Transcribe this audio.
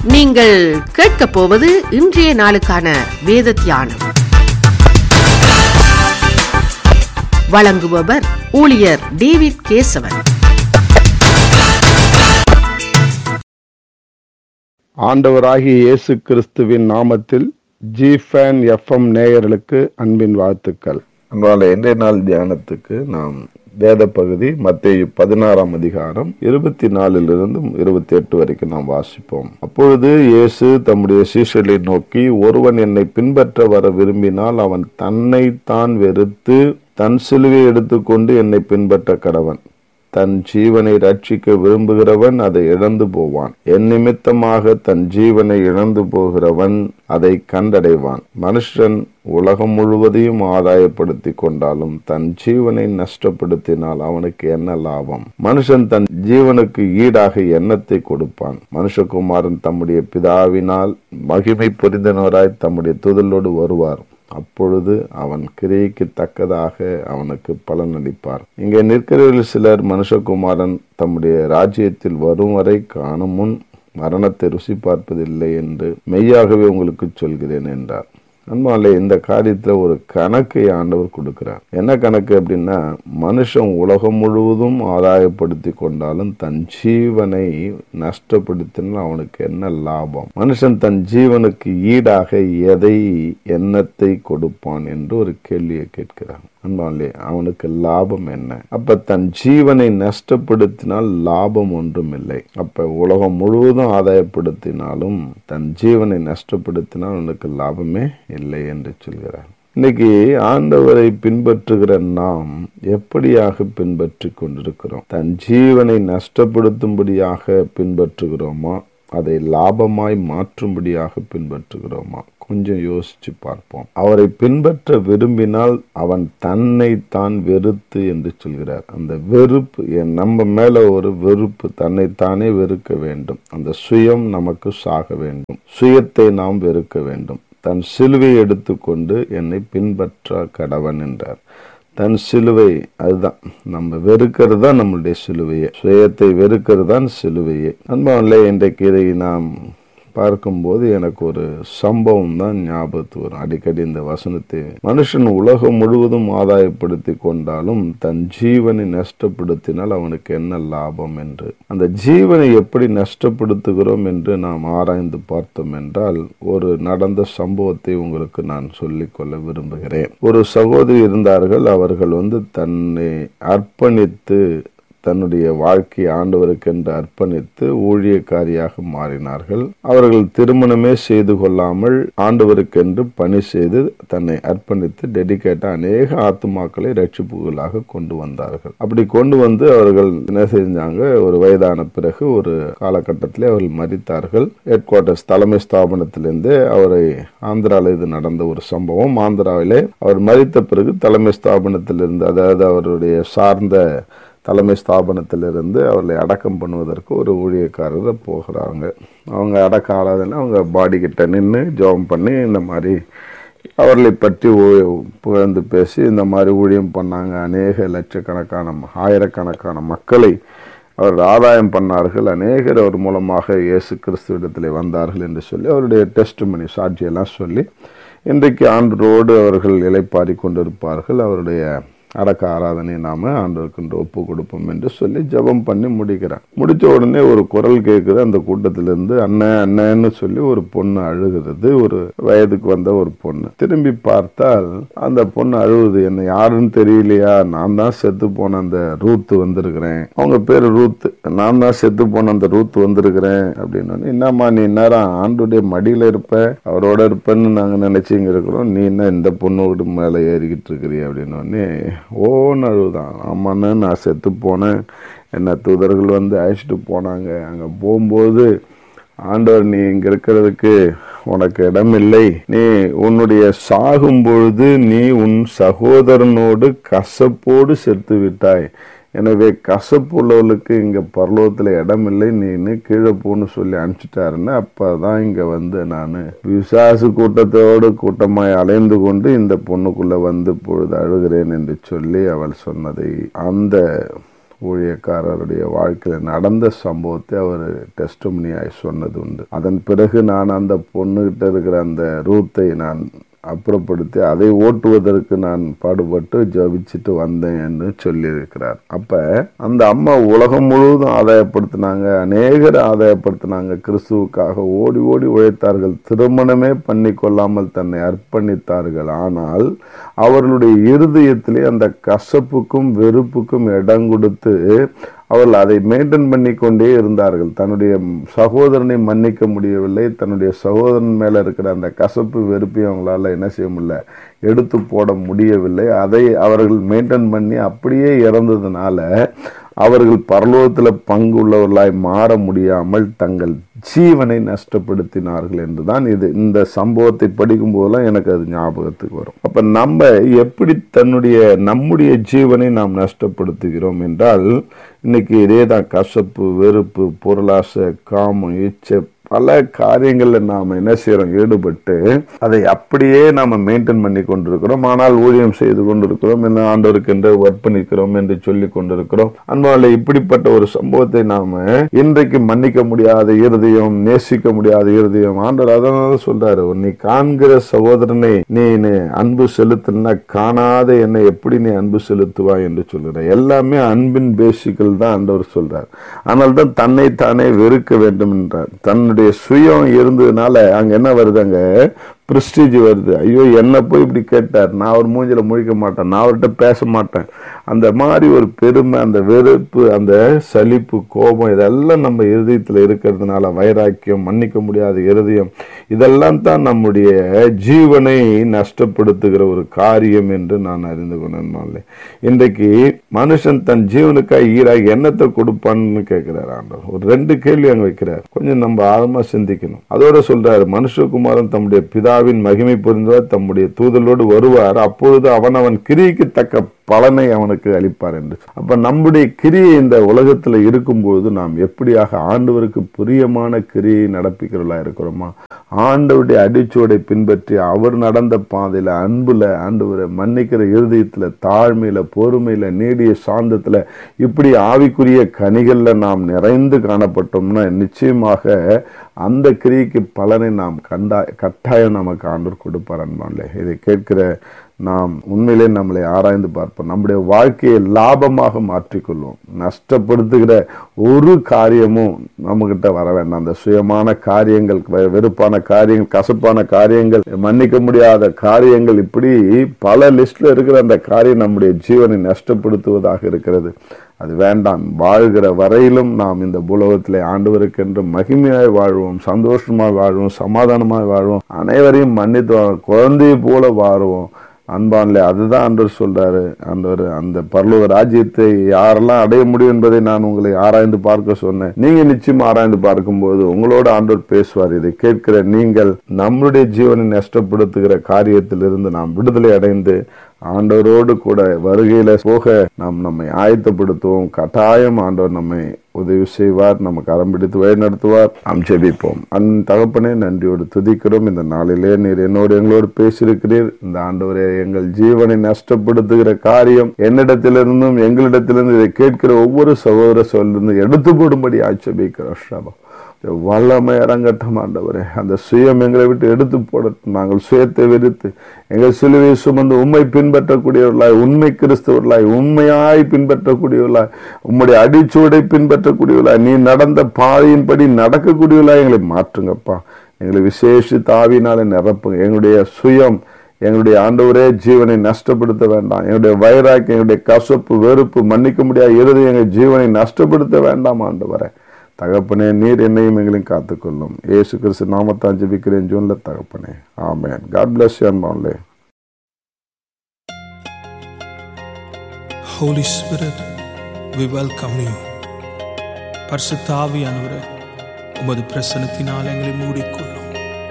நீங்கள் கேட்கப் போவது இன்றைய நாளுக்கான வேத தியானம் வழங்குபவர் ஊழியர் டேவிட் கேசவன் ஆண்டவராகிய இயேசு கிறிஸ்துவின் நாமத்தில் ஜிஃபேன் எஃப்எம் நேயர்களுக்கு அன்பின் வாழ்த்துக்கள் அன்பான இன்றைய நாள் தியானத்துக்கு நாம் வேத பகுதி மத்திய பதினாறாம் அதிகாரம் இருபத்தி நாலிலிருந்து இருபத்தி எட்டு வரைக்கும் நாம் வாசிப்போம் அப்பொழுது இயேசு தம்முடைய சீஷர்களை நோக்கி ஒருவன் என்னை பின்பற்ற வர விரும்பினால் அவன் தன்னை தான் வெறுத்து தன் சிலுவை எடுத்துக்கொண்டு என்னை பின்பற்ற கடவன் தன் ஜீவனை ரட்சிக்க விரும்புகிறவன் அதை இழந்து போவான் என் நிமித்தமாக தன் ஜீவனை இழந்து போகிறவன் அதை கண்டடைவான் மனுஷன் உலகம் முழுவதையும் ஆதாயப்படுத்தி கொண்டாலும் தன் ஜீவனை நஷ்டப்படுத்தினால் அவனுக்கு என்ன லாபம் மனுஷன் தன் ஜீவனுக்கு ஈடாக எண்ணத்தை கொடுப்பான் மனுஷகுமாரன் தம்முடைய பிதாவினால் மகிமை புரிந்தனராய் தம்முடைய துதலோடு வருவார் அப்பொழுது அவன் கிரியைக்கு தக்கதாக அவனுக்கு பலனளிப்பார் இங்கே நிற்கிறவர்கள் சிலர் மனுஷகுமாரன் தம்முடைய ராஜ்யத்தில் வரும் வரை காணும் முன் மரணத்தை ருசி பார்ப்பதில்லை என்று மெய்யாகவே உங்களுக்கு சொல்கிறேன் என்றார் அன்பாலே இந்த காரியத்துல ஒரு கணக்கை ஆண்டவர் கொடுக்கிறார் என்ன கணக்கு அப்படின்னா மனுஷன் உலகம் முழுவதும் ஆதாயப்படுத்தி கொண்டாலும் தன் ஜீவனை நஷ்டப்படுத்தினால் அவனுக்கு என்ன லாபம் மனுஷன் தன் ஜீவனுக்கு ஈடாக எதை எண்ணத்தை கொடுப்பான் என்று ஒரு கேள்வியை கேட்கிறான் அன்பாலே அவனுக்கு லாபம் என்ன அப்ப தன் ஜீவனை நஷ்டப்படுத்தினால் லாபம் ஒன்றும் இல்லை அப்ப உலகம் முழுவதும் ஆதாயப்படுத்தினாலும் தன் ஜீவனை நஷ்டப்படுத்தினால் அவனுக்கு லாபமே இல்லை என்று சொல்கிறார் இன்னைக்கு ஆண்டவரை பின்பற்றுகிற நாம் எப்படியாக பின்பற்றி கொண்டிருக்கிறோம் தன் ஜீவனை நஷ்டப்படுத்தும்படியாக பின்பற்றுகிறோமா அதை லாபமாய் மாற்றும்படியாக பின்பற்றுகிறோமா கொஞ்சம் யோசிச்சு பார்ப்போம் அவரை பின்பற்ற விரும்பினால் அவன் தன்னை தான் வெறுத்து என்று சொல்கிறார் அந்த வெறுப்பு என் நம்ம மேல ஒரு வெறுப்பு தன்னைத்தானே வெறுக்க வேண்டும் அந்த சுயம் நமக்கு சாக வேண்டும் சுயத்தை நாம் வெறுக்க வேண்டும் தன் சிலுவை எடுத்துக்கொண்டு என்னை பின்பற்ற கடவன் என்றார் தன் சிலுவை அதுதான் நம்ம வெறுக்கிறது தான் நம்மளுடைய சிலுவையே சுயத்தை வெறுக்கிறது தான் சிலுவையே அன்பாவில்லை இன்றைக்கு இதை நாம் பார்க்கும்போது எனக்கு ஒரு சம்பவம் தான் ஞாபகத்து வரும் அடிக்கடி இந்த வசனத்தை மனுஷன் உலகம் முழுவதும் ஆதாயப்படுத்தி கொண்டாலும் தன் ஜீவனை நஷ்டப்படுத்தினால் அவனுக்கு என்ன லாபம் என்று அந்த ஜீவனை எப்படி நஷ்டப்படுத்துகிறோம் என்று நாம் ஆராய்ந்து பார்த்தோம் என்றால் ஒரு நடந்த சம்பவத்தை உங்களுக்கு நான் சொல்லிக்கொள்ள விரும்புகிறேன் ஒரு சகோதரி இருந்தார்கள் அவர்கள் வந்து தன்னை அர்ப்பணித்து தன்னுடைய வாழ்க்கையை ஆண்டவருக்கென்று அர்ப்பணித்து ஊழியக்காரியாக மாறினார்கள் அவர்கள் திருமணமே செய்து கொள்ளாமல் ஆண்டவருக்கென்று பணி செய்து தன்னை அர்ப்பணித்து டெடிகேட்டா அநேக ஆத்துமாக்களை ரட்சிப்புகளாக கொண்டு வந்தார்கள் அப்படி கொண்டு வந்து அவர்கள் என்ன செஞ்சாங்க ஒரு வயதான பிறகு ஒரு காலகட்டத்திலே அவர்கள் மறித்தார்கள் ஹெட் குவார்டர்ஸ் தலைமை ஸ்தாபனத்திலிருந்து அவரை ஆந்திராவில் இது நடந்த ஒரு சம்பவம் ஆந்திராவிலே அவர் மறித்த பிறகு தலைமை ஸ்தாபனத்திலிருந்து அதாவது அவருடைய சார்ந்த தலைமை ஸ்தாபனத்திலிருந்து அவர்களை அடக்கம் பண்ணுவதற்கு ஒரு ஊழியக்காரர் போகிறாங்க அவங்க அடக்க ஆளாதுன்னு அவங்க பாடி கிட்ட நின்று ஜோம் பண்ணி இந்த மாதிரி அவர்களை பற்றி புகழ்ந்து பேசி இந்த மாதிரி ஊழியம் பண்ணாங்க அநேக லட்சக்கணக்கான ஆயிரக்கணக்கான மக்களை அவர்கள் ஆதாயம் பண்ணார்கள் அநேகர் அவர் மூலமாக இயேசு கிறிஸ்துவிடத்தில் வந்தார்கள் என்று சொல்லி அவருடைய டெஸ்ட் மணி சாட்சியெல்லாம் சொல்லி இன்றைக்கு ஆண்டரோடு அவர்கள் இலைப்பாரி கொண்டிருப்பார்கள் அவருடைய அடக்க ஆராதனை நாம ஆண்டவருக்கென்று ஒப்பு கொடுப்போம் என்று சொல்லி ஜபம் பண்ணி முடிக்கிறான் முடிச்ச உடனே ஒரு குரல் கேட்குது அந்த கூட்டத்திலிருந்து அண்ணன் அண்ணன்னு சொல்லி ஒரு பொண்ணு அழுகிறது ஒரு வயதுக்கு வந்த ஒரு பொண்ணு திரும்பி பார்த்தால் அந்த பொண்ணு அழுகுது என்ன யாருன்னு தெரியலையா நான் தான் செத்து போன அந்த ரூத்து வந்திருக்கிறேன் அவங்க பேரு ரூத்து நான் தான் செத்து போன அந்த ரூத் வந்திருக்கிறேன் அப்படின்னு என்னம்மா நீ நேரம் ஆண்டுடைய மடியில இருப்ப அவரோட இருப்பேன்னு நாங்க நினைச்சுங்க இருக்கிறோம் நீ என்ன இந்த பொண்ணோடு மேல ஏறிக்கிட்டு இருக்கிறீ அப்படின்னு ஓன்னு அழுதான் ஆமாண்ணே நான் செத்து போனேன் என்ன தூதர்கள் வந்து அழைச்சிட்டு போனாங்க அங்கே போகும்போது ஆண்டவர் நீ இங்கே இருக்கிறதுக்கு உனக்கு இடமில்லை நீ உன்னுடைய சாகும் பொழுது நீ உன் சகோதரனோடு கசப்போடு செத்து விட்டாய் எனவே கசப்பு உள்ளவர்களுக்கு இங்கே பரலோகத்தில் இடமில்லை நீன்னு கீழே போன்னு சொல்லி அனுப்பிச்சிட்டாருன்னு அப்போ தான் இங்கே வந்து நான் விசாசு கூட்டத்தோடு கூட்டமாய் அலைந்து கொண்டு இந்த பொண்ணுக்குள்ளே வந்து பொழுது அழுகிறேன் என்று சொல்லி அவள் சொன்னதை அந்த ஊழியக்காரருடைய வாழ்க்கையில் நடந்த சம்பவத்தை அவர் டெஸ்டமனியாய் சொன்னது உண்டு அதன் பிறகு நான் அந்த பொண்ணுகிட்ட இருக்கிற அந்த ரூத்தை நான் அப்புறப்படுத்தி அதை ஓட்டுவதற்கு நான் பாடுபட்டு ஜபிச்சுட்டு வந்தேன் என்று சொல்லியிருக்கிறார் அப்ப அந்த அம்மா உலகம் முழுவதும் ஆதாயப்படுத்தினாங்க அநேகர் ஆதாயப்படுத்தினாங்க கிறிஸ்துவுக்காக ஓடி ஓடி உழைத்தார்கள் திருமணமே பண்ணி கொள்ளாமல் தன்னை அர்ப்பணித்தார்கள் ஆனால் அவர்களுடைய இருதயத்திலே அந்த கசப்புக்கும் வெறுப்புக்கும் இடம் கொடுத்து அவர்கள் அதை மெயின்டைன் பண்ணி கொண்டே இருந்தார்கள் தன்னுடைய சகோதரனை மன்னிக்க முடியவில்லை தன்னுடைய சகோதரன் மேல இருக்கிற அந்த கசப்பு வெறுப்பையும் அவங்களால என்ன செய்ய முடியல எடுத்து போட முடியவில்லை அதை அவர்கள் மெயின்டைன் பண்ணி அப்படியே இறந்ததுனால அவர்கள் பரலோகத்தில் பங்கு உள்ளவர்களாய் மாற முடியாமல் தங்கள் ஜீவனை நஷ்டப்படுத்தினார்கள் என்றுதான் இது இந்த சம்பவத்தை படிக்கும் போதெல்லாம் எனக்கு அது ஞாபகத்துக்கு வரும் அப்ப நம்ம எப்படி தன்னுடைய நம்முடைய ஜீவனை நாம் நஷ்டப்படுத்துகிறோம் என்றால் இன்னைக்கு இதேதான் கசப்பு வெறுப்பு பொருளாசை காமம் இச்சை பல காரியங்கள்ல நாம என்ன செய்யறோம் ஈடுபட்டு அதை அப்படியே நாம மெயின்டைன் பண்ணி கொண்டிருக்கிறோம் ஆனால் ஊழியம் செய்து கொண்டிருக்கிறோம் என்ன ஆண்டவருக்கு என்று அர்ப்பணிக்கிறோம் என்று சொல்லி கொண்டிருக்கிறோம் அன்பால இப்படிப்பட்ட ஒரு சம்பவத்தை நாம இன்றைக்கு மன்னிக்க முடியாத இருதயம் நேசிக்க முடியாத இருதயம் ஆண்டவர் அதனால சொல்றாரு நீ காண்கிற சகோதரனை நீ நீ அன்பு செலுத்தினா காணாத என்னை எப்படி நீ அன்பு செலுத்துவாய் என்று சொல்லுற எல்லாமே அன்பின் பேசிக்கல் தான் ஆண்டவர் சொல்றார் ஆனால் தான் தன்னை தானே வெறுக்க வேண்டும் என்றார் தன்னுடைய சுயம் இருந்ததுனால அங்க என்ன வருது அங்க பிரஸ்டீஜ் வருது ஐயோ என்ன போய் இப்படி கேட்டார் நான் அவர் மூஞ்சில முழிக்க மாட்டேன் நான் அவர்கிட்ட பேச மாட்டேன் அந்த மாதிரி ஒரு பெருமை அந்த வெறுப்பு அந்த சலிப்பு கோபம் இதெல்லாம் நம்ம இருதயத்தில் இருக்கிறதுனால வைராக்கியம் மன்னிக்க முடியாத இருதயம் இதெல்லாம் தான் நம்முடைய ஜீவனை நஷ்டப்படுத்துகிற ஒரு காரியம் என்று நான் அறிந்து கொண்டேன் இன்றைக்கு மனுஷன் தன் ஜீவனுக்காக ஈராக என்னத்தை கொடுப்பான்னு கேட்கிறார் ஆண்டவர் ஒரு ரெண்டு கேள்வி அங்க வைக்கிறார் கொஞ்சம் நம்ம ஆழமா சிந்திக்கணும் அதோட சொல்றாரு மனுஷகுமாரன் தம்முடைய பிதாவின் மகிமை புரிந்தவர் தம்முடைய தூதலோடு வருவார் அப்பொழுது அவன் அவன் கிரிக்கு தக்க பலனை அவனுக்கு அளிப்பார் என்று அப்ப நம்முடைய கிரியை இந்த உலகத்துல இருக்கும்போது நாம் எப்படியாக ஆண்டவருக்கு பிரியமான கிரியை நடப்பிக்கிறவர்களா இருக்கிறோமா ஆண்டவருடைய அடிச்சுவடை பின்பற்றி அவர் நடந்த பாதையில அன்புல ஆண்டவரை மன்னிக்கிற இருதயத்துல தாழ்மையில பொறுமையில நீடிய சாந்தத்துல இப்படி ஆவிக்குரிய கனிகள்ல நாம் நிறைந்து காணப்பட்டோம்னா நிச்சயமாக அந்த கிரியைக்கு பலனை நாம் கண்டா கட்டாயம் நமக்கு ஆண்டவர் கொடுப்பார் அன்பான்லே இதை கேட்கிற நாம் உண்மையிலே நம்மளை ஆராய்ந்து பார்ப்போம் நம்முடைய வாழ்க்கையை லாபமாக மாற்றிக்கொள்வோம் நஷ்டப்படுத்துகிற ஒரு காரியமும் நம்மகிட்ட வர வேண்டாம் அந்த சுயமான காரியங்கள் வெ- வெறுப்பான காரியங்கள் கசப்பான காரியங்கள் மன்னிக்க முடியாத காரியங்கள் இப்படி பல லிஸ்ட்ல இருக்கிற அந்த காரியம் நம்முடைய ஜீவனை நஷ்டப்படுத்துவதாக இருக்கிறது அது வேண்டாம் வாழ்கிற வரையிலும் நாம் இந்த பூலோகத்திலே ஆண்டவருக்கென்று மகிமையாய் வாழ்வோம் சந்தோஷமாய் வாழ்வோம் சமாதானமாய் வாழ்வோம் அனைவரையும் மன்னித்து வாழ்வோம். குழந்தையை போல வாழ்வோம் அன்பான்லே அதுதான் ஆண்டவர் சொல்றாரு ஆண்டவர் அந்த பரலோக ராஜ்யத்தை யாரெல்லாம் அடைய முடியும் என்பதை நான் உங்களை ஆராய்ந்து பார்க்க சொன்னேன் நீங்க நிச்சயம் ஆராய்ந்து பார்க்கும்போது உங்களோட ஆண்டவர் பேசுவார் இதை கேட்கிற நீங்கள் நம்முடைய ஜீவனை நஷ்டப்படுத்துகிற காரியத்திலிருந்து நாம் விடுதலை அடைந்து ஆண்டவரோடு கூட வருகையில போக நாம் நம்மை ஆயத்தப்படுத்துவோம் கட்டாயம் ஆண்டவர் நம்மை உதவி செய்வார் நமக்கு அறம் பிடித்து வழி நடத்துவார் நாம் ஜெபிப்போம் அன் தகப்பனே நன்றியோடு துதிக்கிறோம் இந்த நாளிலே நீர் என்னோடு எங்களோடு பேசியிருக்கிறீர் இந்த ஆண்டவரே எங்கள் ஜீவனை நஷ்டப்படுத்துகிற காரியம் என்னிடத்திலிருந்தும் எங்களிடத்திலிருந்து இதை கேட்கிற ஒவ்வொரு சகோதர சொல்லிருந்து எடுத்து போடும்படி ஆட்சேபிக்கிறோம் ஸ்ரபம் வல்லமை இறங்கட்டும் ஆண்டவரே அந்த சுயம் எங்களை விட்டு எடுத்து போடட்டும் நாங்கள் சுயத்தை வெறுத்து எங்கள் சிலுவையை சுமந்து உண்மை பின்பற்றக்கூடியவர்களாய் உண்மை கிறிஸ்தவர்களாய் உண்மையாய் பின்பற்றக்கூடியவர்களாய் உம்முடைய அடிச்சுவடை பின்பற்றக்கூடியவர்களாய் நீ நடந்த பாதையின்படி நடக்கக்கூடியவர்களாய் எங்களை மாற்றுங்கப்பா எங்களை விசேஷித்த ஆவியினாலே நிரப்புங்க எங்களுடைய சுயம் எங்களுடைய ஆண்டவரே ஜீவனை நஷ்டப்படுத்த வேண்டாம் எங்களுடைய வைராக்கியம் எங்களுடைய கசப்பு வெறுப்பு மன்னிக்க முடியாத இறுதி எங்கள் ஜீவனை நஷ்டப்படுத்த வேண்டாம் ஆண்டவரே தகப்பனே நீர் என்னையும் எங்களையும் காத்துக்கொள்ளும் இயேசு கிறிஸ்து நாமத்தான் ஜெபிக்கிறேன் ஜூன்ல தகப்பனே ஆமென் காட் பிளஸ் யூ அன்பான்லே Holy Spirit, we welcome you. பரிசுத்த ஆவியானவரே உமது பிரசனத்தினால் எங்களை மூடிக்கொள்ளும்